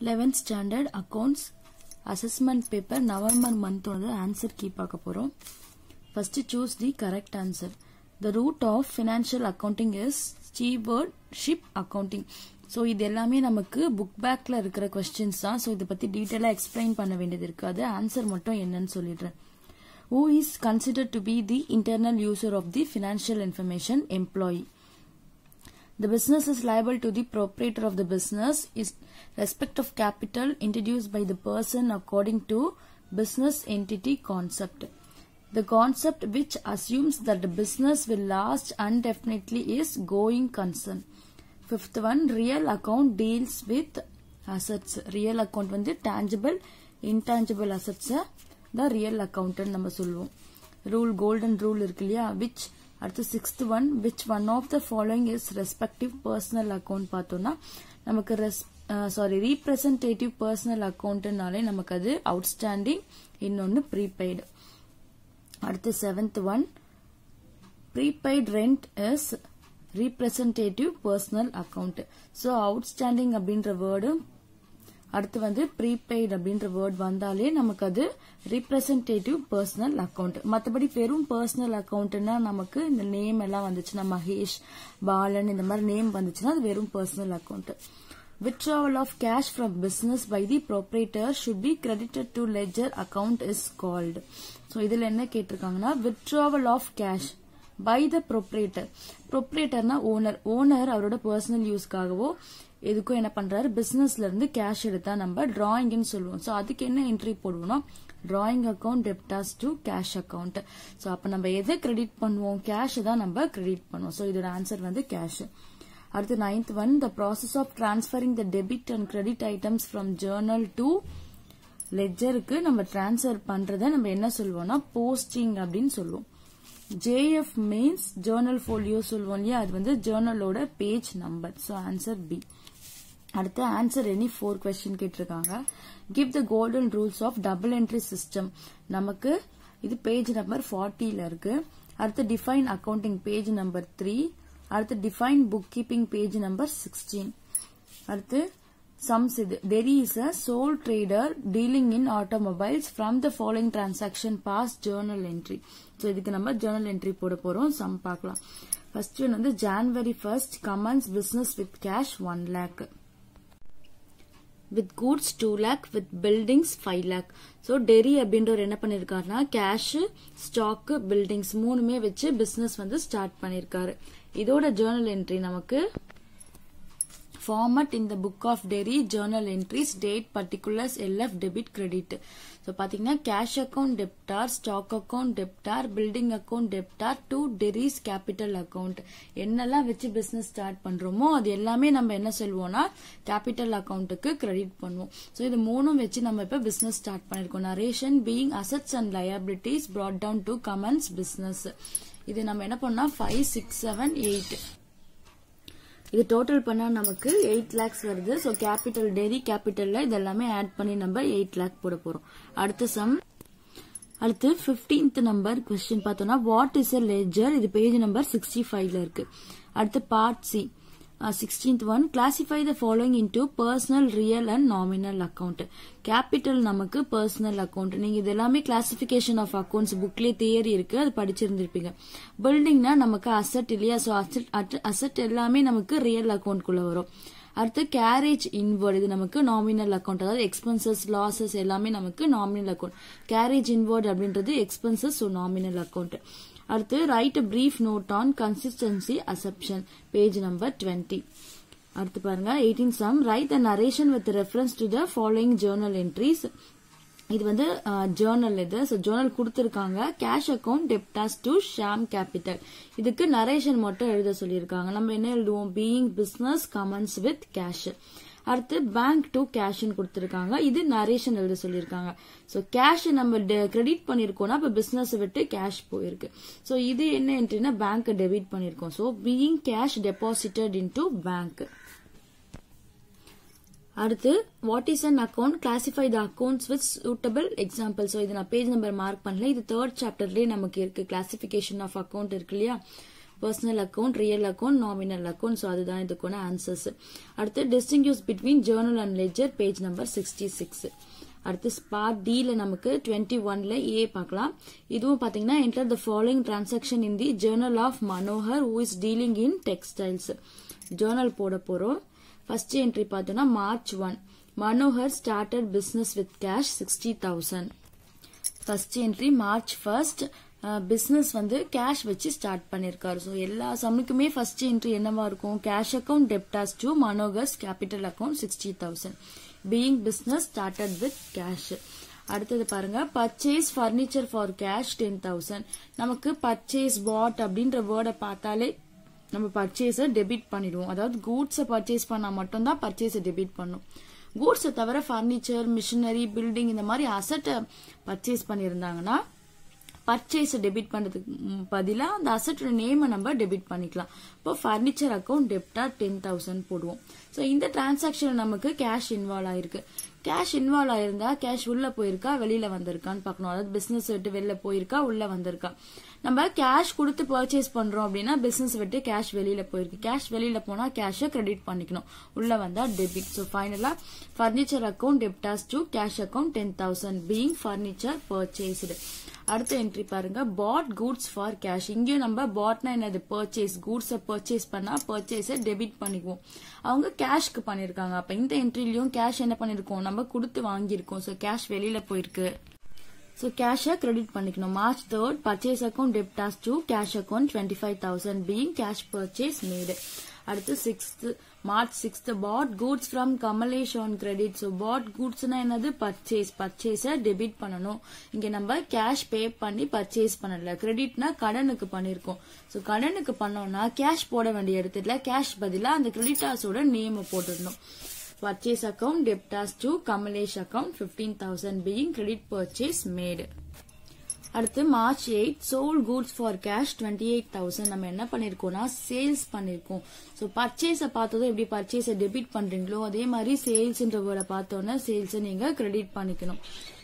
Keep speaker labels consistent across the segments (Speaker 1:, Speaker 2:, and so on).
Speaker 1: Eleventh standard accounts assessment paper November மந்தோட answer key பார்க்க போறோம் first choose the correct answer the root of financial accounting is stewardship accounting so இது எல்லாமே நமக்கு book பேக்ல இருக்கிற கொஸ்டின்ஸ் தான் ஸோ இதை பத்தி டீட்டெயிலாக எக்ஸ்பிளைன் பண்ண வேண்டியது இருக்காது ஆன்சர் மட்டும் என்னன்னு சொல்லிடுறேன் who is consider to be the internal user of the financial information employee The business is liable to the proprietor of the business is respect of capital introduced by the person according to business entity concept. The concept which assumes that the business will last indefinitely is going concern. Fifth one, real account deals with assets. Real account வந்து tangible, intangible assets the real account நம்ம சொல்லுவோம் rule golden rule இருக்கு இல்லையா which அடுத்து sixth one which one of the following is respective personal account பார்த்தோம்னா நமக்கு res sorry representative personal அக்கௌண்ட்னாலே நமக்கு அது அவுட்ஸ்டாண்டிங் இன்னொன்னு ப்ரீபெய்டு அடுத்து seventh one prepaid rent is representative personal account so outstanding அப்படின்ற வேர்டு அடுத்து வந்து ப்ரீபெய்ட் அப்படின்ற வேர்ட் வந்தாலே நமக்கு அது ரீப்ரசன்டேட்டிவ் பர்சனல் அக்கௌண்ட் மற்றபடி வெறும் பர்சனல் அக்கௌண்ட்னா நமக்கு இந்த நேம் எல்லாம் வந்துச்சுன்னா மகேஷ் பாலன் இந்த மாதிரி நேம் வந்துச்சுன்னா அது வெறும் personal account withdrawal of cash from business by the proprietor should be credited to ledger account is called so இதுல என்ன கேட்டிருக்காங்கன்னா withdrawal of cash by the proprietor ப்ரொப்ரேட்டர்னா ஓனர் ஓனர் அவரோட பர்சனல் யூஸ்க்காகவோ எதுக்கும் என்ன பண்றாரு பிசினஸ்ல இருந்து கேஷ் எடுத்தா நம்ம டிராயிங்னு சொல்லுவோம் ஸோ அதுக்கு என்ன என்ட்ரி போடுவோம்னா drawing account debtors to cash account so அப்போ நம்ம எதை கிரெடிட் பண்ணுவோம் கேஷ் தான் நம்ம கிரெடிட் பண்ணுவோம் ஸோ இதோட ஆன்சர் வந்து கேஷ் அடுத்து ninth one the process of transferring the debit and credit items from journal to லெஜருக்கு நம்ம டிரான்ஸ்ஃபர் பண்றதை நம்ம என்ன சொல்லுவோம்னா போஸ்டிங் அப்படின்னு சொல்லுவோம் ஜேஎஃப் மீன்ஸ் ஜேர்னல் ஃபோலியோ சொல்லுவோம் இல்லையா அது வந்து ஜேர்னலோட page number so answer B அடுத்து ஆன்சர் எனி ஃபோர் கொஸ்டின் கேட்டிருக்காங்க give the golden rules of double entry system நமக்கு இது பேஜ் நம்பர் ஃபார்ட்டில இருக்கு அடுத்து define accounting page number three அடுத்து define bookkeeping page number sixteen அடுத்து சம்ஸ் இது Terry is a sole trader dealing in automobiles from the following transaction pass journal entry so இதுக்கு நம்ம ஜேர்னல் என்ட்ரி போட போறோம் சம் பார்க்கலாம் ஃபர்ஸ்ட் ஒன் வந்து January first commence business with cash one lakh with goods two lakh with buildings five lakh so Terry அப்படின்றவர் என்ன பண்ணிருக்காருன்னா கேஷ் ஸ்டாக்கு பில்டிங்ஸ் மூணுமே வச்சு பிசினஸ் வந்து ஸ்டார்ட் பண்ணிருக்காரு இதோட ஜேர்னல் என்ட்ரி நமக்கு format in the book of dairy journal entries date particulars LF debit credit so பார்த்தீங்கன்னா cash account debtor stock account debtor building account debtor to Terry's capital account என்னெல்லாம் வச்சு business start பண்றோமோ அது எல்லாமே நம்ம என்ன சொல்லுவோம்னா கேபிட்டல் அக்கௌண்ட்டுக்கு கிரெடிட் பண்ணுவோம் ஸோ இது மூணும் வச்சு நம்ம இப்போ பிசினஸ் ஸ்டார்ட் பண்ணிருக்கோம் narration being assets and liabilities brought down to commence business இது நம்ம என்ன பண்ணா ஃபைவ் சிக்ஸ் செவன் எயிட் இது டோட்டல் பண்ணா நமக்கு எயிட் லேக்ஸ் வருது ஸோ கேபிட்டல் டெரி கேபிட்டல்ல இதெல்லாமே ஆட் பண்ணி நம்ம எயிட் லேக் போட போறோம் அடுத்த சம் அடுத்து பிப்டீன்த் நம்பர் கொஸ்டின் பார்த்தோம்னா வாட் இஸ் அ லெஜர் இது பேஜ் நம்பர் சிக்ஸ்டி ஃபைவ்ல இருக்கு அடுத்து part C sixteenth one classify the following into personal real and nominal account capital நமக்கு பர்சனல் அக்கௌண்ட் நீங்க இது எல்லாமே கிளாசிபிகேஷன் ஆஃப் அக்கௌண்ட்ஸ் புக்லேயே தியரி இருக்கு அது படிச்சிருந்திருப்பீங்க பில்டிங்னா நமக்கு அசட் இல்லையா ஸோ அசட் அசட் எல்லாமே நமக்கு ரியல் அக்கௌண்ட் குள்ள வரும் அடுத்து கேரேஜ் இன்வர்ட் இது நமக்கு நாமினல் அக்கௌண்ட் அதாவது எக்ஸ்பென்சஸ் லாசஸ் எல்லாமே நமக்கு நாமினல் அக்கௌண்ட் கேரேஜ் இன்வர்ட் அப்படின்றது எக்ஸ்பென்சஸ் ஸோ நாமினல் அக்கௌண்ட் அடுத்து write a brief note on consistency assumption page number twenty அடுத்து பாருங்க eighteen sum write the narration with reference to the following journal entries இது வந்து journal இது so journal கொடுத்துருக்காங்க cash account debtors to Sham capital இதுக்கு narration மட்டும் எழுத சொல்லியிருக்காங்க நம்ம என்ன எழுதுவோம் being business commence with cash அடுத்து பேங்க் டு கேஷ்னு கொடுத்துருக்காங்க இது நரேஷன் எழுத சொல்லியிருக்காங்க ஸோ கேஷ் நம்ம கிரெடிட் பண்ணிருக்கோம்னா இப்போ பிசினஸ் விட்டு கேஷ் போயிருக்கு ஸோ இது என்ன என்ட்ரினா பேங்க் டெபிட் பண்ணிருக்கோம் so being cash deposited in to bank அடுத்து what is an account classify the accounts with suitable example so இது நான் பேஜ் நம்பர் மார்க் பண்ணல இது தேர்ட் சாப்டர்லேயே நமக்கு இருக்கு கிளாசிஃபிகேஷன் ஆஃப் அக்கௌண்ட் இருக்கு இல்லையா personal account real account nominal account so அதுதான் இதுக்கான ஆன்சர்ஸ் அடுத்து distinguish between journal and ledger page number sixty six அடுத்து ஸ்பாட் டில நமக்கு டுவெண்ட்டி ஒன்ல ஏ பார்க்கலாம் இதுவும் பாத்தீங்கன்னா enter the following transaction in the journal of Manohar who is dealing in textiles journal போட போறோம் ஃபர்ஸ்ட் என்ட்ரி பார்த்தோம்னா March one Manohar started business with cash sixty thousand first entry March first business வந்து cash வச்சு start பண்ணிருக்காரு so எல்லா சம்முக்குமே first entry என்னவா இருக்கும் cash account debtors to Manohar's capital account sixty thousand being business started with cash அடுத்தது பாருங்க purchase furniture for cash ten thousand நமக்கு பர்ச்சேஸ் பாட் அப்படின்ற வேர்டை பார்த்தாலே நம்ம பர்ச்சேஸை டெபிட் பண்ணிடுவோம் அதாவது கூட்ஸை பர்ச்சேஸ் பண்ணா மட்டும்தான் பர்ச்சேஸை டெபிட் பண்ணும் கூட்ஸை தவிர ஃபர்னிச்சர் மிஷினரி பில்டிங் இந்த மாதிரி அசட்டை பர்ச்சேஸ் பண்ணியிருந்தாங்கன்னா பர்ச்சேஸ் டெபிட் பண்றதுக்கு பதிலாக அந்த அசட்டோட நேமை நம்ம டெபிட் பண்ணிக்கலாம் இப்போ ஃபர்னிச்சர் அக்கௌண்ட் டெப்டா டென் தௌசண்ட் போடுவோம் ஸோ இந்த டிரான்சாக்ஷன் நமக்கு கேஷ் இன்வால்வ் ஆயிருக்கு கேஷ் இன்வால்வ் ஆயிருந்தா கேஷ் உள்ள போயிருக்கா வெளியில வந்திருக்கான்னு பார்க்கணும் அதாவது பிசினஸ் விட்டு வெளில போயிருக்கா உள்ள வந்திருக்கா நம்ம கேஷ் கொடுத்து பர்ச்சேஸ் பண்றோம் அப்படின்னா பிசினஸ் விட்டு கேஷ் வெளியில போயிருக்கு கேஷ் வெளியில போனா கேஷை கிரெடிட் பண்ணிக்கணும் உள்ள வந்தா டெபிட் ஸோ ஃபைனலா furniture account debtors to cash account ten thousand being furniture purchased அடுத்த என்ட்ரி பாருங்க பாட் கூட்ஸ் ஃபார் கேஷ் இங்கேயும் நம்ம பாட்னா என்னது பர்ச்சேஸ் கூட்ஸை பர்ச்சேஸ் பண்ணா பர்ச்சேஸை டெபிட் பண்ணிக்குவோம் அவங்க கேஷ்க்கு பண்ணிருக்காங்க அப்ப இந்த என்ட்ரிலயும் கேஷ் என்ன பண்ணிருக்கோம் நம்ம கொடுத்து வாங்கியிருக்கோம் ஸோ கேஷ் வெளியில போயிருக்கு ஸோ கேஷை கிரெடிட் பண்ணிக்கணும் March third purchase account debtors to cash account twenty five thousand being cash purchase made அடுத்து sixth March sixth bought goods from Kamlesh on credit so bought கூட்ஸ்னா என்னது பர்ச்சேஸ் பர்ச்சேஸை டெபிட் பண்ணணும் இங்க நம்ம கேஷ் பே பண்ணி purchase பண்ணல கிரெடிட்னா கடனுக்கு பண்ணிருக்கோம் ஸோ கடனுக்கு பண்ணோம்னா கேஷ் போட வேண்டிய இடத்துல கேஷ் பதிலாக அந்த கிரெடிட்டாஸோட நேமை போட்டுடணும் purchase account debtors to Kamalesh account 15,000 being credit purchase made. அடுத்து March eight sold goods for cash twenty eight thousand நம்ம என்ன பண்ணிருக்கோம்னா சேல்ஸ் பண்ணிருக்கோம் ஸோ பர்ச்சேஸை பார்த்ததும் எப்படி பர்ச்சேஸை டெபிட் பண்றீங்களோ அதே மாதிரி சேல்ஸ்ன்ற வேர்டை பார்த்தோன்னா சேல்ஸை நீங்க கிரெடிட் பண்ணிக்கணும்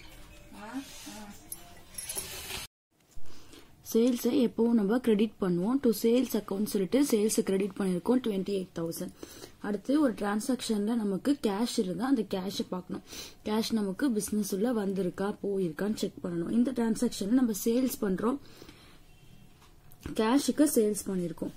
Speaker 1: சேல்ஸை எப்பவும் நம்ம கிரெடிட் பண்ணுவோம் டு சேல்ஸ் அக்கௌண்ட் சொல்லிட்டு சேல்ஸ் கிரெடிட் பண்ணிருக்கோம் டுவெண்ட்டி எயிட் தௌசண்ட் அடுத்து ஒரு டிரான்சாக்ஷன்ல நமக்கு கேஷ் இருந்தா அந்த கேஷை பார்க்கணும் கேஷ் நமக்கு பிசினஸ் உள்ள வந்திருக்கா போயிருக்கான்னு செக் பண்ணணும் இந்த டிரான்சாக்ஷன்ல நம்ம சேல்ஸ் பண்றோம் கேஷுக்கு சேல்ஸ் பண்ணிருக்கோம்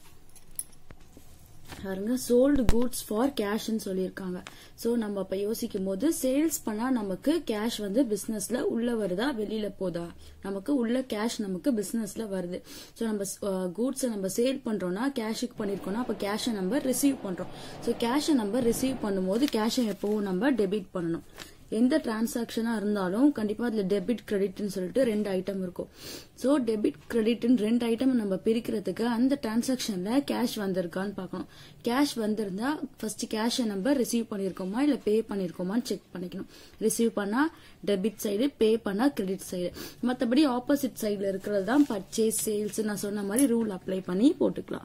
Speaker 1: பாருங்க சோல்டு கூட்ஸ் ஃபார் கேஷ்னு சொல்லியிருக்காங்க ஸோ நம்ம அப்ப யோசிக்கும் போது சேல்ஸ் பண்ணா நமக்கு கேஷ் வந்து பிசினஸ்ல உள்ள வருதா வெளியில போதா நமக்கு உள்ள கேஷ் நமக்கு பிசினஸ்ல வருது ஸோ நம்ம கூட்ஸை நம்ம சேல் பண்றோம்னா கேஷுக்கு பண்ணிருக்கோம்னா அப்ப கேஷை நம்ம ரிசீவ் பண்றோம் ஸோ கேஷை நம்ம ரிசீவ் பண்ணும்போது கேஷை எப்பவும் நம்ம டெபிட் பண்ணணும் எந்த டிரான்சாக்ஷனா இருந்தாலும் கண்டிப்பா அதுல டெபிட் கிரெடிட்னு சொல்லிட்டு ரெண்டு ஐட்டம் இருக்கும் ஸோ டெபிட் கிரெடிட்னு ரெண்டு ஐட்டம் நம்ம பிரிக்கிறதுக்கு அந்த டிரான்சாக்ஷன்ல கேஷ் வந்திருக்கான்னு பார்க்கணும் கேஷ் வந்திருந்தா ஃபர்ஸ்ட் கேஷை நம்ம ரிசீவ் பண்ணிருக்கோமா இல்ல பே பண்ணிருக்கோமான்னு செக் பண்ணிக்கணும் ரிசீவ் பண்ணா டெபிட் சைடு பே பண்ணா கிரெடிட் சைடு மற்றபடி ஆப்போசிட் சைடுல இருக்கிறது தான் பர்ச்சேஸ் சேல்ஸ் நான் சொன்ன மாதிரி ரூல் அப்ளை பண்ணி போட்டுக்கலாம்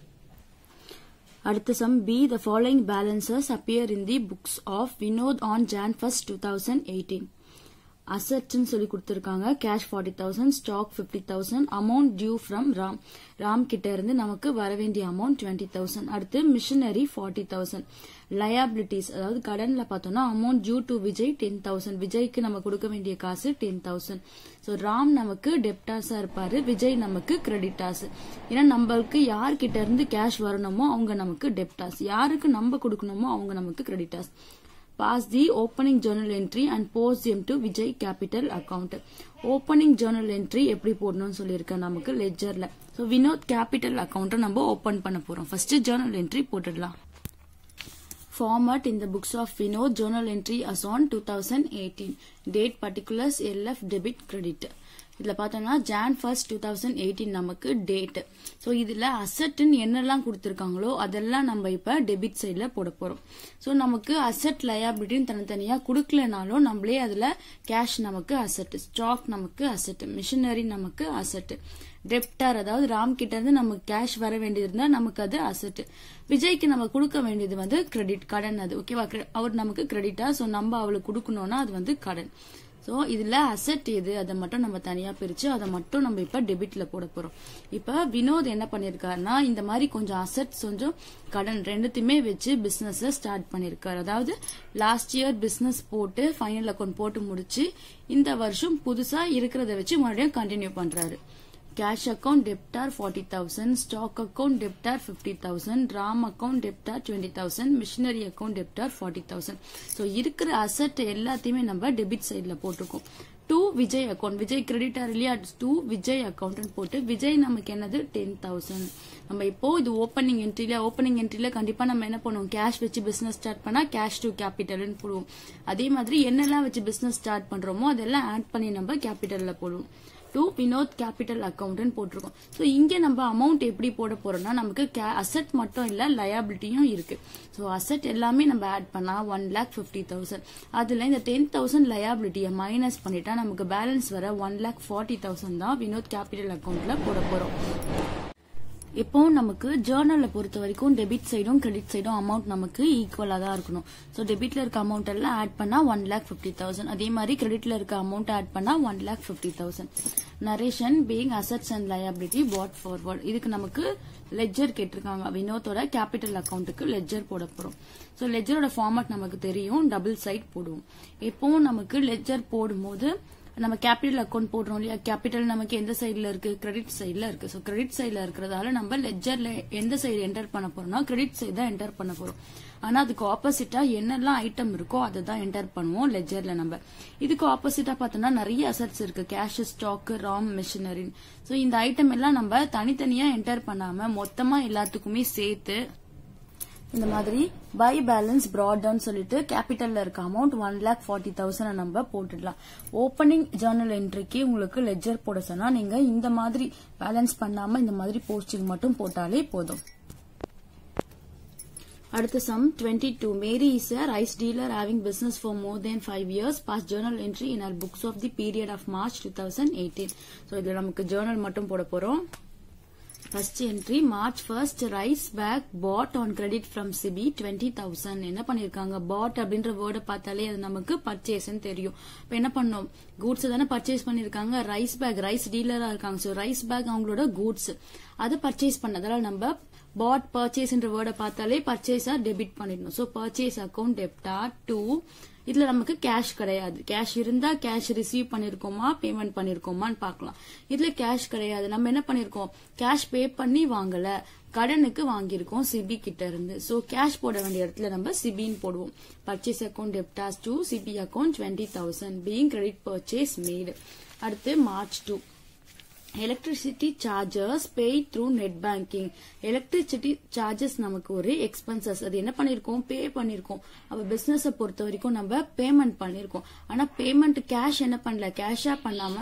Speaker 1: அடுத்த sum B the following balances appear in the books of Vinod on Jan first two thousand eighteen அசட்ஸ்ன்னு சொல்லி கொடுத்துருக்காங்க cash forty thousand stock fifty thousand amount due from Ram Ram கிட்ட இருந்து நமக்கு வர வேண்டிய அமௌண்ட் டுவெண்ட்டி தௌசண்ட் அடுத்து மிஷினரி ஃபார்ட்டி தௌசண்ட் லயபிலிட்டிஸ் அதாவது கடன்ல பார்த்தோம்னா amount due to Vijay ten thousand விஜய்க்கு நம்ம கொடுக்க வேண்டிய காசு டென் தௌசண்ட் ஸோ ராம் நமக்கு டெப்டாஸா இருப்பாரு விஜய் நமக்கு கிரெடிட்டாஸ் ஏன்னா நம்மளுக்கு யார்கிட்ட இருந்து கேஷ் வரணுமோ அவங்க நமக்கு டெப்டாஸ் யாருக்கு நம்ம கொடுக்கணுமோ அவங்க நமக்கு கிரெடிட்டாஸ் pass the opening journal entry and post them to Vijay capital account opening journal entry எப்படி போடணும்னு சொல்லியிருக்கேன் நமக்கு லெஜர்ல ஸோ வினோத் கேபிட்டல் அக்கௌண்ட்டை நம்ம ஓப்பன் பண்ண போறோம் ஃபர்ஸ்ட் ஜேர்னல் என்ட்ரி போட்டுடலாம் format in the books of Vinod journal entry as on 2018 date particulars LF debit credit இதுல பார்த்தோம்னா Jan first two thousand eighteen நமக்கு டேட் ஸோ இதுல அசட்னு என்னெல்லாம் கொடுத்துருக்காங்களோ அதெல்லாம் நம்ம இப்ப டெபிட் சைட்ல போட போறோம் ஸோ நமக்கு அசட் லயாபிலிட்டின்னு தனித்தனியா கொடுக்கலனாலும் நம்மளே அதுல கேஷ் நமக்கு அசட் ஸ்டாக் நமக்கு அசட் மிஷினரி நமக்கு அசட் டெப்டர் அதாவது ராம் கிட்ட இருந்து நமக்கு கேஷ் வர வேண்டியது இருந்தா நமக்கு அது அசட் விஜய்க்கு நம்ம கொடுக்க வேண்டியது வந்து கிரெடிட் கடன் அது ஓகேவா அவர் நமக்கு கிரெடிட்டா ஸோ நம்ம அவளுக்கு கொடுக்கணும்னா அது வந்து கடன் ஸோ ஸோ இதுல அசெட் எது அதை மட்டும் நம்ம தனியா பிரிச்சு அதை மட்டும் நம்ம இப்ப டெபிட்ல போட போறோம் இப்ப வினோத் என்ன பண்ணிருக்காருன்னா இந்த மாதிரி கொஞ்சம் அசெட்ஸ் கொஞ்சம் கடன் ரெண்டுத்தையுமே வச்சு பிசினஸ் ஸ்டார்ட் பண்ணிருக்காரு அதாவது லாஸ்ட் இயர் பிசினஸ் போட்டு ஃபைனல் அக்கௌண்ட் போட்டு முடிச்சு இந்த வருஷம் புதுசா இருக்கிறத வச்சு மறுபடியும் கண்டினியூ பண்றாரு cash account debtor forty thousand stock account debtor fifty thousand Ram account debtor twenty thousand machinery account debtor forty thousand so இருக்கிற அசட் எல்லாத்தையுமே நம்ம டெபிட் சைடில் போட்டிருக்கோம் to Vijay account Vijay creditor இல்லையா டூ விஜய் அக்கௌண்ட் போட்டு விஜய் நமக்கு என்னது டென் தௌசண்ட் நம்ம இப்போ இது ஓப்பனிங் என்ட்ரில ஓப்பனிங் என்ட்ரில கண்டிப்பா நம்ம என்ன பண்ணுவோம் கேஷ் வச்சு பிசினஸ் ஸ்டார்ட் பண்ணா கேஷ் டு கேபிட்டல்னு போடுவோம் அதே மாதிரி என்னெல்லாம் வச்சு பிசினஸ் ஸ்டார்ட் பண்றோமோ அதெல்லாம் ஆட் பண்ணி நம்ம கேபிட்டல்ல போடுவோம் டு வினோத் கேபிட்டல் அக்கௌண்ட்னு போட்டிருக்கோம் ஸோ இங்கே நம்ம அமௌண்ட் எப்படி போட போறோம்னா நமக்கு அசெட் மட்டும் இல்லை லயபிலிட்டியும் இருக்கு ஸோ அசெட் எல்லாமே நம்ம ஆட் பண்ணா ஒன் லேக் ஃபிஃப்டி தௌசண்ட் அதுல இந்த டென் தௌசண்ட் லயபிலிட்டியை மைனஸ் பண்ணிட்டா நமக்கு பேலன்ஸ் வர ஒன் லேக் ஃபார்ட்டி தௌசண்ட் தான் வினோத் கேபிட்டல் அக்கௌண்ட்ல போட போறோம் இப்போ நமக்கு ஜேர்னல்ல பொறுத்த வரைக்கும் டெபிட் சைடும் கிரெடிட் சைடும் அமௌண்ட் நமக்கு ஈக்குவலா தான் இருக்கணும் ஸோ டெபிட்ல இருக்க அமௌண்ட் எல்லாம் ஆட் பண்ணா ஒன் லேக் ஃபிஃப்டி தௌசண்ட் அதே மாதிரி கிரெடிட்ல இருக்க அமௌண்ட் ஆட் பண்ணா one lakh fifty thousand narration being assets and liability brought forward இதுக்கு நமக்கு லெஜர் கேட்டிருக்காங்க வினோத்தோட கேபிட்டல் அக்கௌண்ட்டுக்கு லெஜர் போட போறோம் ஸோ லெஜரோட ஃபார்மட் நமக்கு தெரியும் டபுள் சைட் போடுவோம் எப்பவும் நமக்கு லெஜர் போடும்போது நம்ம கேபிட்டல் அக்கௌண்ட் போடுறோம் இல்லையா கேபிட்டல் நமக்கு எந்த சைடுல இருக்கு கிரெடிட் சைடுல இருக்கு ஸோ கிரெடிட் சைடுல இருக்கிறதால நம்ம லெஜர்ல எந்த சைடு என்டர் பண்ண போறோம்னா கிரெடிட் சைடு தான் என்டர் பண்ண போறோம் ஆனா அதுக்கு ஆப்போசிட்டா என்னெல்லாம் ஐட்டம் இருக்கோ அதை தான் என்டர் பண்ணுவோம் லெஜர்ல நம்ம இதுக்கு ஆப்போசிட்டா பார்த்தோம்னா நிறைய அசட்ஸ் இருக்கு cash stock Ram machinery so இந்த ஐட்டம் எல்லாம் நம்ம தனித்தனியா என்டர் பண்ணாம மொத்தமா எல்லாத்துக்குமே சேர்த்து இந்த மாதிரி பை பேலன்ஸ் ப்ராட் டவுன் சொல்லிட்டு கேபிட்டல்ல இருக்க amount one lakh forty thousand நம்ம போட்டுடலாம் ஓப்பனிங் ஜேர்னல் என்ட்ரிக்கு உங்களுக்கு லெஜர் போட சொன்னா நீங்க இந்த மாதிரி பேலன்ஸ் பண்ணாம இந்த மாதிரி போஸ்டிங் மட்டும் போட்டாலே போதும் அடுத்த sum 22 Mary is a rice dealer having business for more than 5 years past journal entry in her books of the period of March 2018 so இதுல நமக்கு ஜேர்னல் மட்டும் போட போறோம் first entry March first rice bag bought on credit from CB twenty thousand என்ன பண்ணிருக்காங்க பாட் அப்படின்ற வேர்டை பார்த்தாலே அது நமக்கு பர்ச்சேஸ்ன்னு தெரியும் இப்போ என்ன பண்ணோம் கூட்ஸ் தானே பர்ச்சேஸ் பண்ணிருக்காங்க ரைஸ் பேக் ரைஸ் டீலரா இருக்காங்க ஸோ ரைஸ் பேக் அவங்களோட கூட்ஸ் அதை பர்ச்சேஸ் பண்ணதால நம்ம பாட் பர்ச்சேஸ்ன்ற வேர்டை பார்த்தாலே பர்ச்சேஸா டெபிட் பண்ணிடணும் ஸோ பர்ச்சேஸ் அக்கௌண்ட் டெப்டா டூ இதுல நமக்கு கேஷ் கிடையாது கேஷ் இருந்தா கேஷ் ரிசீவ் பண்ணிருக்கோமா பேமெண்ட் பண்ணிருக்கோமான்னு பார்க்கலாம் இதுல கேஷ் கிடையாது நம்ம என்ன பண்ணிருக்கோம் கேஷ் பே பண்ணி வாங்கல கடனுக்கு வாங்கியிருக்கோம் சிபி கிட்ட இருந்து சோ கேஷ் போட வேண்டிய இடத்துல நம்ம சிபின்னு போடுவோம் purchase account debtors to CB account twenty thousand being credit purchase made அடுத்து March two electricity charges pay through net banking electricity charges நமக்கு ஒரு எக்ஸ்பென்சஸ் அது என்ன பண்ணிருக்கோம் பே பண்ணிருக்கோம் அப்ப பிசினஸ் பொறுத்த வரைக்கும் நம்ம பேமெண்ட் பண்ணிருக்கோம் ஆனா பேமெண்ட் கேஷ் என்ன பண்ணல கேஷா பண்ணாம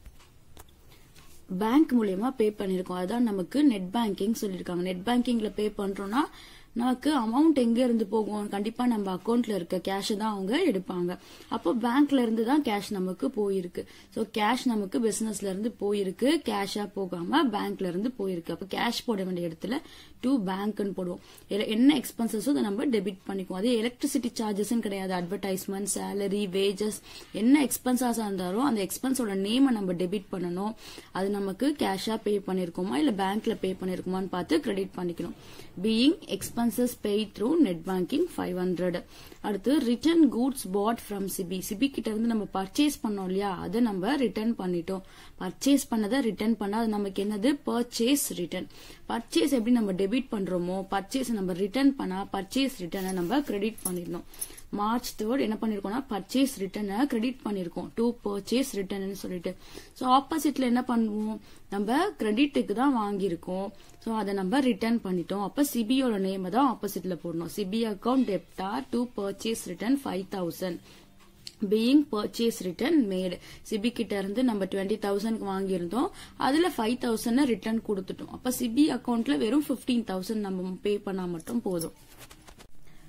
Speaker 1: பேங்க் மூலியமா பே பண்ணிருக்கோம் அதான் நமக்கு நெட் பேங்கிங் சொல்லிருக்காங்க நெட் பேங்கிங்ல பே பண்றோம்னா நமக்கு அமௌண்ட் எங்க இருந்து போகும் கண்டிப்பா நம்ம அக்கௌண்ட்ல இருக்க கேஷ் தான் அவங்க எடுப்பாங்க அப்போ பேங்க்ல இருந்து தான் கேஷ் நமக்கு போயிருக்கு சோ கேஷ் நமக்கு பிசினஸ்ல இருந்து போயிருக்கு கேஷா போகாம பேங்க்ல இருந்து போயிருக்கு அப்ப கேஷ் போட வேண்டிய இடத்துல டு பேங்க்னு போடுவோம் என்ன எக்ஸ்பென்சஸோ அதை நம்ம டெபிட் பண்ணிக்குவோம் அதே எலக்ட்ரிசிட்டி சார்ஜஸ் கிடையாது அட்வர்டைஸ்மெண்ட் சேலரி வேஜஸ் என்ன எக்ஸ்பென்சஸா இருந்தாலும் அந்த எக்ஸ்பென்ஸோட நேமை நம்ம டெபிட் பண்ணணும் அது நமக்கு கேஷா பே பண்ணிருக்கோமா இல்ல பேங்க்ல பே பண்ணிருக்கோமான்னு பார்த்து கிரெடிட் பண்ணிக்கணும் being expenses pay through net banking five hundred அடுத்து return goods bought from CB CB கிட்ட இருந்து நம்ம பர்ச்சேஸ் பண்ணோம் இல்லையா அதை நம்ம ரிட்டர்ன் பண்ணிட்டோம் பர்ச்சேஸ் பண்ணதை ரிட்டர்ன் பண்ணா அது நமக்கு என்னது பர்ச்சேஸ் ரிட்டர்ன் பர்ச்சேஸ் எப்படி நம்ம டெபிட் பண்றோமோ பர்ச்சேஸ் நம்ம ரிட்டர்ன் பண்ணா பர்ச்சேஸ் ரிட்டர்னை நம்ம கிரெடிட் பண்ணிடணும் மார்ச் தேர்ட் என்ன பண்ணிருக்கோம்னா பர்ச்சேஸ் ரிட்டர்னை கிரெடிட் பண்ணிருக்கோம் டூ பர்ச்சேஸ் ரிட்டர்ன் சொல்லிட்டு ஸோ ஆப்போசிட்ல என்ன பண்ணுவோம் நம்ம கிரெடிட்டுக்கு தான் வாங்கியிருக்கோம் ஸோ அதை நம்ம ரிட்டர்ன் பண்ணிட்டோம் அப்ப சிபியோட நேம் தான் ஆப்போசிட்ல போடணும் சிபி அக்கௌண்ட் டெப்டா to purchase return five thousand being purchase return made CB கிட்ட இருந்து நம்ம டுவெண்ட்டி தௌசண்ட்க்கு வாங்கியிருந்தோம் அதுல ஃபைவ் தௌசண்ட் ரிட்டர்ன் கொடுத்துட்டோம் அப்ப சிபி அக்கௌண்ட்ல வெறும் பிப்டீன் தௌசண்ட் நம்ம பே பண்ணா மட்டும் போதும்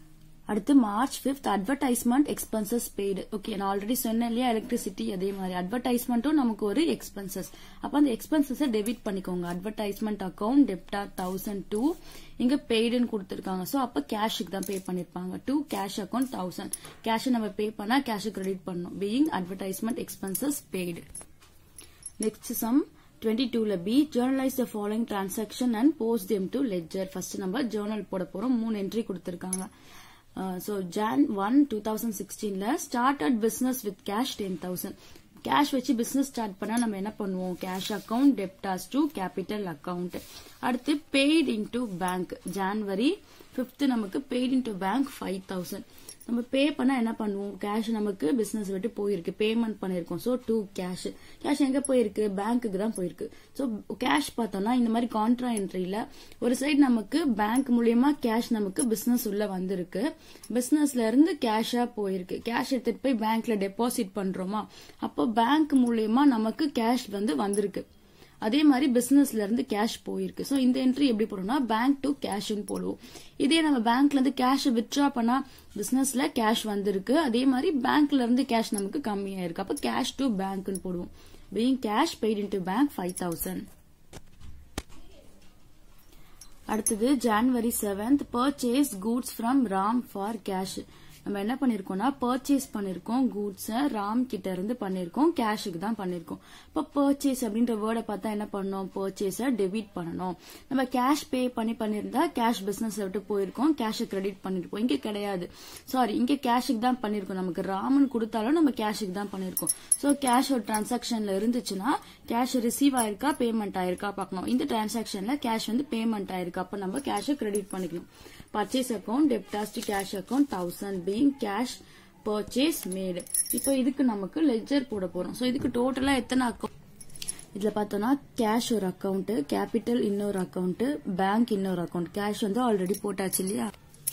Speaker 1: அடுத்து March fifth advertisement expenses paid okay நான் ஆல்ரெடி சொன்னேன் இல்லையா எலக்ட்ரிசிட்டி அதே மாதிரி அட்வர்டைஸ்மெண்ட்டும் நமக்கு ஒரு எக்ஸ்பென்சஸ் அப்ப அந்த எக்ஸ்பென்சஸை டெபிட் பண்ணிக்கோங்க அட்வர்டைஸ்மெண்ட் அக்கௌண்ட் டெப்டா தௌசண்ட் டூ இங்க பெய்டுன்னு கொடுத்துருக்காங்க ஸோ அப்ப கேஷுக்கு தான் பே பண்ணிருப்பாங்க to cash account thousand cash நம்ம பே பண்ணா கேஷ் கிரெடிட் பண்ணணும் being advertisement expenses paid next sum 22ல B journalize the following transaction and post them to ledger first நம்ம journal போட போறோம் மூணு என்ட்ரி கொடுத்திருக்காங்க so Jan one two thousand சிக்ஸ்டீன்ல started business with cash ten thousand cash வச்சு business start பண்ணா நம்ம என்ன பண்ணுவோம் cash account debtors to capital account அடுத்து paid into bank January fifth நமக்கு paid into bank five thousand நம்ம பே பண்ணா என்ன பண்ணுவோம் கேஷ் நமக்கு பிசினஸ் விட்டு போயிருக்கு பேமெண்ட் பண்ணிருக்கோம் ஸோ டூ கேஷ் கேஷ் எங்க போயிருக்கு பேங்க்குக்கு தான் போயிருக்கு ஸோ கேஷ் பார்த்தோம்னா இந்த மாதிரி கான்ட்ரா என்ட்ரியில ஒரு சைடு நமக்கு பேங்க் மூலியமா கேஷ் நமக்கு பிசினஸ் உள்ள வந்திருக்கு பிசினஸ்ல இருந்து கேஷா போயிருக்கு கேஷ் எடுத்துட்டு போய் பேங்க்ல டெபாசிட் பண்றோமா அப்போ பேங்க் மூலியமா நமக்கு கேஷ் வந்து வந்திருக்கு அதே மாதிரி பிசினஸ்ல இருந்து கேஷ் போயிருக்கு ஸோ இந்த என்ட்ரி எப்படி போடுறோம்னா பேங்க் டு கேஷ்னு போடுவோம் இதே நம்ம பேங்க்ல இருந்து கேஷ் வித்ட்ரா பண்ணா பிசினஸ்ல கேஷ் வந்திருக்கு அதே மாதிரி பேங்க்ல இருந்து கேஷ் நமக்கு கம்மியா இருக்கு அப்ப கேஷ் டு பேங்க்னு போடுவோம் being cash paid into bank five thousand அடுத்தது January seventh purchase goods from Ram for cash நம்ம என்ன பண்ணிருக்கோம்னா பர்ச்சேஸ் பண்ணிருக்கோம் கூட்ஸ ராம் கிட்ட இருந்து பண்ணிருக்கோம் கேஷுக்கு தான் பண்ணிருக்கோம் இப்போ பர்ச்சேஸ் அப்படின்ற வேர்டை பார்த்தா என்ன பண்ணோம் பர்ச்சேஸ டெபிட் பண்ணணும் நம்ம கேஷ் பே பண்ணி பண்ணிருந்தா கேஷ் பிசினஸ் விட்டு போயிருக்கோம் கேஷை கிரெடிட் பண்ணிருப்போம் இங்க கிடையாது சாரி இங்க கேஷுக்கு தான் பண்ணிருக்கோம் நமக்கு ராமன் கொடுத்தாலும் நம்ம கேஷுக்கு தான் பண்ணிருக்கோம் ஸோ கேஷ் ஒரு டிரான்சாக்ஷன்ல இருந்துச்சுன்னா கேஷ் ரிசீவ் ஆயிருக்கா பேமெண்ட் ஆயிருக்கா பார்க்கணும் இந்த டிரான்சாக்ஷன்ல கேஷ் வந்து பேமெண்ட் ஆயிருக்கா அப்ப நம்ம கேஷை கிரெடிட் பண்ணிக்கணும் purchase account debtors to cash account thousand being cash purchase made இப்போ இதுக்கு நமக்கு லெஜர் போட போறோம் ஸோ இதுக்கு டோட்டலா எத்தனை அக்கௌண்ட் இதுல பார்த்தோம்னா கேஷ் ஒரு அக்கௌண்ட் கேபிட்டல் இன்னொரு அக்கௌண்ட் பேங்க் இன்னொரு அக்கௌண்ட் கேஷ் வந்து ஆல்ரெடி போட்டாச்சு இல்லையா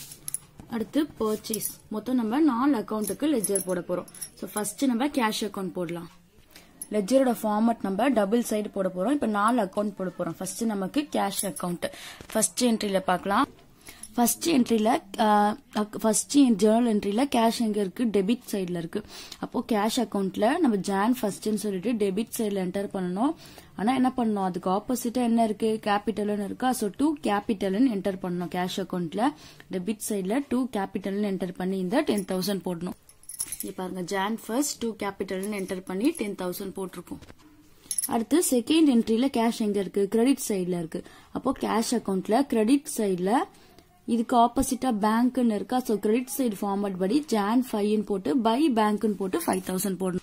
Speaker 1: அடுத்து பர்ச்சேஸ் மொத்தம் நம்ம நாலு அக்கௌண்ட்டுக்கு லெஜர் போட போறோம் ஸோ ஃபர்ஸ்ட் நம்ம கேஷ் அக்கௌண்ட் போடலாம் லெஜரோட ஃபார்மட் நம்ம டபுள் சைடு போட போறோம் இப்போ நாலு அக்கௌண்ட் போட போறோம் ஃபர்ஸ்ட் நமக்கு கேஷ் அக்கௌண்ட் ஃபர்ஸ்ட் என்ட்ரியில பார்க்கலாம் ஃபர்ஸ்ட் என்ட்ரியில ஃபர்ஸ்ட் ஜேர்னல் என்ட்ரியில கேஷ் எங்க இருக்கு டெபிட் சைட்ல இருக்கு அப்போ கேஷ் அக்கௌண்ட்ல நம்ம ஜான் ஃபர்ஸ்ட்னு சொல்லிட்டு டெபிட் சைட்ல என்டர் பண்ணணும் ஆனா என்ன பண்ணணும் அதுக்கு ஆப்போசிட்டா என்ன இருக்கு கேபிட்டல்னு இருக்கா ஸோ டூ கேபிட்டல்னு என்டர் பண்ணணும் கேஷ் அக்கௌண்ட்ல டெபிட் சைட்ல டூ கேபிட்டல்னு என்டர் பண்ணி இந்த டென் தௌசண்ட் போடணும் இங்க பாருங்க ஜான் ஃபர்ஸ்ட் டூ கேபிட்டல்னு என்டர் பண்ணி டென் தௌசண்ட் போட்டிருக்கோம் அடுத்து செகண்ட் என்ட்ரியில கேஷ் எங்க இருக்கு கிரெடிட் சைட்ல இருக்கு அப்போ கேஷ் அக்கௌண்ட்ல கிரெடிட் சைட்ல இதுக்கு ஆப்போசிட்டா பேங்க்னு இருக்கா ஸோ கிரெடிட் சைடு ஃபார்மட் படி ஜான் ஃபைவ்னு போட்டு பை பேங்க்னு போட்டு ஃபைவ் தௌசண்ட் போடணும்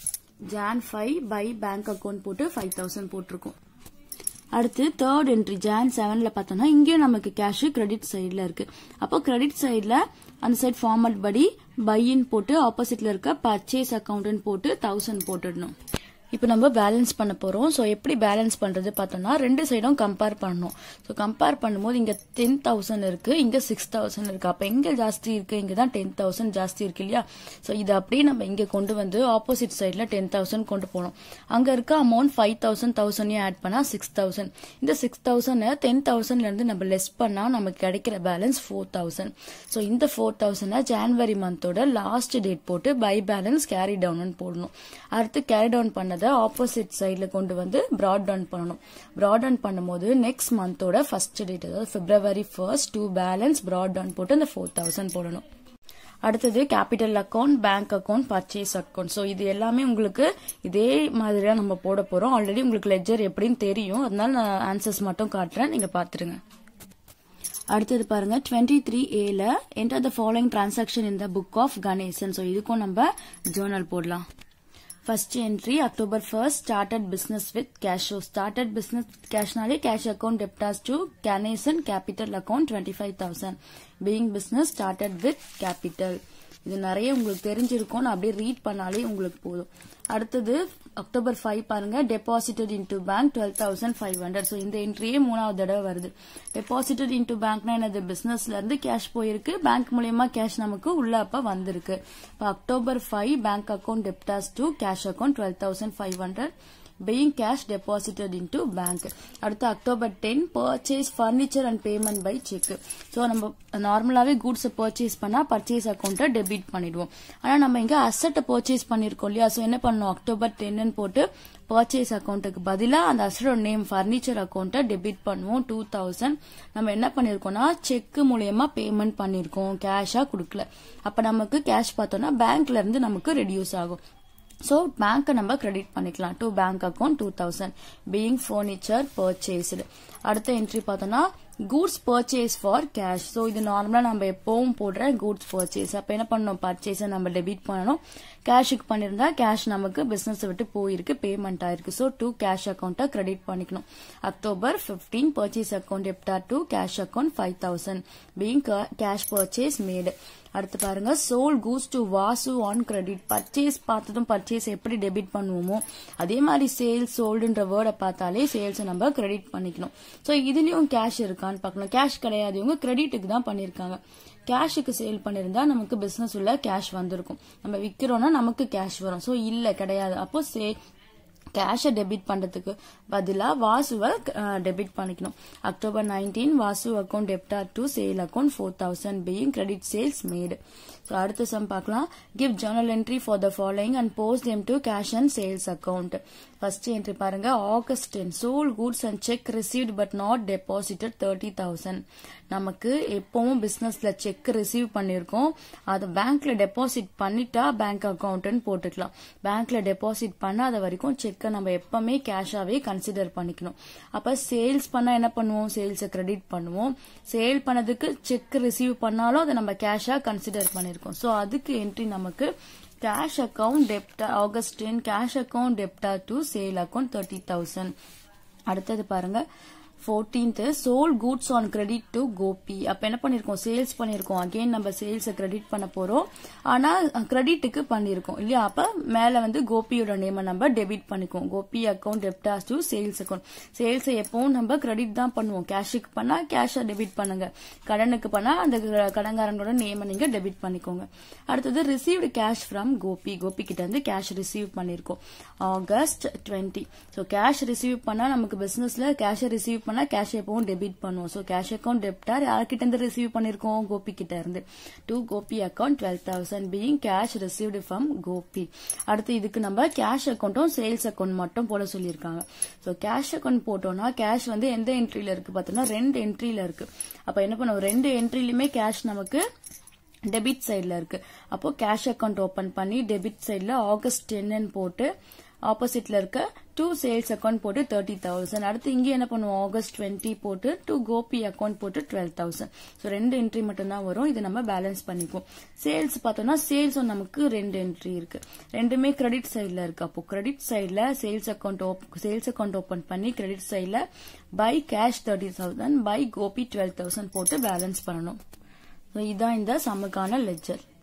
Speaker 1: Jan five by bank account போட்டு ஃபைவ் தௌசண்ட் போட்டிருக்கோம் அடுத்து தேர்ட் என்ட்ரி ஜான் செவன்ல பார்த்தோம்னா இங்கேயும் நமக்கு கேஷ் கிரெடிட் சைட்ல இருக்கு அப்போ கிரெடிட் சைட்ல அந்த சைட் ஃபார்மட் படி பையின் போட்டு ஆப்போசிட்ல இருக்க பர்ச்சேஸ் அக்கௌண்ட்னு போட்டு தௌசண்ட் போட்டுடணும் இப்போ நம்ம பேலன்ஸ் பண்ண போறோம் ஸோ எப்படி பேலன்ஸ் பண்றது பார்த்தோம்னா ரெண்டு சைடும் கம்பேர் பண்ணணும் ஸோ கம்பேர் பண்ணும்போது இங்க டென் தௌசண்ட் இருக்கு இங்க சிக்ஸ் தௌசண்ட் இருக்கு அப்போ எங்க ஜாஸ்தி இருக்கு இங்க தான் டென் தௌசண்ட் ஜாஸ்தி இருக்கு இல்லையா ஸோ இது அப்படியே நம்ம இங்க கொண்டு வந்து ஆப்போசிட் சைட்ல டென் தௌசண்ட் கொண்டு போனோம் அங்க இருக்க அமௌண்ட் ஃபைவ் தௌசண்ட் தௌசண்டையும் ஆட் பண்ணா சிக்ஸ் தௌசண்ட் இந்த சிக்ஸ் தௌசண்ட் டென் தௌசண்ட்ல இருந்து நம்ம லெஸ் பண்ணா நமக்கு கிடைக்கிற பேலன்ஸ் ஃபோர் தௌசண்ட் ஸோ இந்த ஃபோர் தௌசண்ட் ஜான்வரி மந்தோட லாஸ்ட் டேட் போட்டு பை பேலன்ஸ் கேரி டவுன் போடணும் அடுத்து கேரி டவுன் பண்ணதை ஆப்போசிட் சைடில் கொண்டு வந்து ப்ராட் டவுன் பண்ணணும் ப்ராட் டவுன் பண்ணும்போது நெக்ஸ்ட் மந்தோட ஃபர்ஸ்ட் டேட் அதாவது February first to balance brought down போட்டு அந்த ஃபோர் தௌசண்ட் போடணும் அடுத்தது capital account bank account purchase account so இது எல்லாமே உங்களுக்கு இதே மாதிரியா நம்ம போட போறோம் ஆல்ரெடி உங்களுக்கு லெஜர் எப்படின்னு தெரியும் அதனால நான் ஆன்சர்ஸ் மட்டும் காட்டுறேன் நீங்க பாத்துருங்க அடுத்தது பாருங்க டுவெண்ட்டி த்ரீ ஏல enter the following transaction in the book of Ganesan so இதுக்கும் நம்ம ஜேர்னல் போடலாம் first entry October first started business with cash started business கேஷ்னாலே cash account debtors to Ganesan capital account twenty five thousand being business started with capital இது நிறைய உங்களுக்கு தெரிஞ்சிருக்கும் நான் அப்படியே ரீட் பண்ணாலே உங்களுக்கு போதும் அடுத்தது அக்டோபர் ஃபைவ் பாருங்க deposited into bank twelve thousand five hundred so இந்த என்ட்ரியே மூணாவது தடவை வருது டெபாசிட்டட் இன்டூ பேங்க்னா என்னது பிசினஸ்ல இருந்து கேஷ் போயிருக்கு பேங்க் மூலியமா கேஷ் நமக்கு உள்ள அப்ப வந்திருக்கு இப்போ October five bank account debtors to cash account twelve thousand five hundred being cash deposited into bank அடுத்து October ten purchase furniture and payment by cheque so நம்ம நார்மலாவே கூட்ஸ் பர்ச்சேஸ் பண்ணா பர்ச்சேஸ் அக்கௌண்ட்டை டெபிட் பண்ணிடுவோம் ஆனா நம்ம இங்க அசட்டை பர்ச்சேஸ் பண்ணிருக்கோம் இல்லையா ஸோ என்ன பண்ணணும் அக்டோபர் டென்னு போட்டு பர்ச்சேஸ் அக்கௌண்ட்டுக்கு பதிலா அந்த அசட்டோட நேம் ஃபர்னிச்சர் அக்கௌண்ட்டை டெபிட் பண்ணுவோம் டூ தௌசண்ட் நம்ம என்ன பண்ணிருக்கோம்னா செக் மூலியமா பேமெண்ட் பண்ணிருக்கோம் கேஷா கொடுக்கல அப்ப நமக்கு கேஷ் பார்த்தோம்னா பேங்க்ல இருந்து நமக்கு ரெடியூஸ் ஆகும் ஸோ பேங்க்கை நம்ம கிரெடிட் பண்ணிக்கலாம் to bank account two thousand being furniture purchased அடுத்த என்ட்ரி பார்த்தோம்னா goods purchase for cash so இது நார்மலா நம்ம எப்பவும் போடுற கூட்ஸ் பர்ச்சேஸ் அப்ப என்ன பண்ணணும் பர்ச்சேஸை நம்ம டெபிட் பண்ணணும் கேஷுக்கு பண்ணிருந்தா கேஷ் நமக்கு பிசினஸ் விட்டு போயிருக்கு பேமெண்ட் ஆயிருக்கு ஸோ டூ கேஷ் அக்கௌண்ட்டை கிரெடிட் பண்ணிக்கணும் அக்டோபர் பிப்டீன் பர்ச்சேஸ் அக்கௌண்ட் எப்டா to cash account five thousand being cash purchase made அடுத்து பாருங்க sold goods to Vasu on credit purchase பார்த்ததும் பர்ச்சேஸ் எப்படி டெபிட் பண்ணுவோமோ அதே மாதிரி சேல்ஸ் சோல்டுன்ற வேர்டை பார்த்தாலே சேல்ஸ் நம்ம கிரெடிட் பண்ணிக்கணும் ஸோ இதுலயும் கேஷ் இருக்கான்னு பார்க்கணும் கேஷ் கிடையாது இவங்க கிரெடிட்டுக்கு தான் பண்ணிருக்காங்க கேஷுக்கு சேல் பண்ணிருந்தா நமக்கு பிசினஸ் உள்ள கேஷ் வந்திருக்கும் நம்ம விக்கிறோம்னா நமக்கு கேஷ் வரும் ஸோ இல்ல கிடையாது அப்போ சே கேஷை டெபிட் பண்றதுக்கு பதிலா வாசுவை டெபிட் பண்ணிக்கணும் October nineteen Vasu account டெப்டா to sale account four thousand being credit sales Medu so அடுத்த சம் பார்க்கலாம் give journal entry for the following and post M to cash and sales account first entry பாருங்க August ten soul goods and check received but not deposited thirty thousand நமக்கு எப்பவும் பிசினஸ்ல check receive பண்ணிருக்கோம் அதை பேங்க்ல deposit பண்ணிட்டா bank அக்கௌண்ட்னு போட்டுக்கலாம் பேங்க்ல டெபாசிட் பண்ணாத வரைக்கும் செக்கை நம்ம எப்பவுமே கேஷாவே கன்சிடர் பண்ணிக்கணும் அப்ப சேல்ஸ் பண்ணா என்ன பண்ணுவோம் சேல்ஸை கிரெடிட் பண்ணுவோம் சேல் பண்ணதுக்கு செக் ரிசீவ் பண்ணாலும் அதை நம்ம கேஷா கன்சிடர் பண்ணிருக்கோம் ஸோ அதுக்கு என்ட்ரி நமக்கு cash account டெப்டா August ten cash account டெப்டா to sale account thirty thousand அடுத்தது பாருங்க fourteenth soul goods on credit to Gopi அப்ப என்ன பண்ணிருக்கோம் சேல்ஸ் பண்ணிருக்கோம் அகைன் நம்ம சேல்ஸை கிரெடிட் பண்ண போறோம் ஆனா கிரெடிட்டுக்கு பண்ணிருக்கோம் இல்லையா அப்ப மேல வந்து கோபியோட நேமை நம்ம டெபிட் பண்ணிக்குவோம் Gopi account debtors to sales account சேல்ஸை எப்பவும் நம்ம கிரெடிட் தான் பண்ணுவோம் கேஷுக்கு பண்ணா கேஷை டெபிட் பண்ணுங்க கடனுக்கு பண்ணா அந்த கடன்காரங்களோட நேமை நீங்க டெபிட் பண்ணிக்கோங்க அடுத்தது received cash from Gopi Gopi கிட்ட இருந்து கேஷ் ரிசீவ் பண்ணிருக்கோம் August twenty so cash receive பண்ணா நமக்கு பிசினஸ்ல கேஷ் ரிசீவ் பண்ணா கேஷ் எப்பவும் டெபிட் பண்ணுவோம் ஸோ கேஷ் அக்கௌண்ட் டெப்டார் யார்கிட்ட இருந்து ரிசீவ் பண்ணிருக்கோம் கோபி கிட்ட இருந்து to Gopi account twelve thousand being cash received from Gopi அடுத்து இதுக்கு நம்ம கேஷ் அக்கௌண்ட்டும் சேல்ஸ் அக்கௌண்ட் மட்டும் போட சொல்லியிருக்காங்க ஸோ கேஷ் அக்கௌண்ட் போட்டோம்னா கேஷ் வந்து எந்த என்ட்ரியில இருக்கு பார்த்தோம்னா ரெண்டு என்ட்ரியில இருக்கு அப்ப என்ன பண்ணுவோம் ரெண்டு என்ட்ரிலுமே கேஷ் நமக்கு டெபிட் சைட்ல இருக்கு அப்போ கேஷ் அக்கௌண்ட் ஓபன் பண்ணி டெபிட் சைட்ல ஆகஸ்ட் டென்னு போட்டு ஆப்போசிட்ல இருக்க டூ சேல்ஸ் அக்கௌண்ட் போட்டு தேர்ட்டி தௌசண்ட் அடுத்து இங்கே என்ன பண்ணுவோம் ஆகஸ்ட் டுவெண்ட்டி போட்டு டூ கோபி அக்கௌண்ட் போட்டு டுவெல் தௌசண்ட் ஸோ ரெண்டு என்ட்ரி மட்டும் தான் வரும் இதை நம்ம பேலன்ஸ் பண்ணிக்குவோம் சேல்ஸ் பார்த்தோம்னா சேல்ஸும் நமக்கு ரெண்டு என்ட்ரி இருக்கு ரெண்டுமே கிரெடிட் சைட்ல இருக்கு அப்போ கிரெடிட் சைட்ல sales account sales account open பண்ணி கிரெடிட் சைட்ல by cash thirty thousand by Gopi twelve thousand போட்டு பேலன்ஸ் பண்ணணும் ஸோ இதுதான் இந்த சம்முக்கான லெஜர்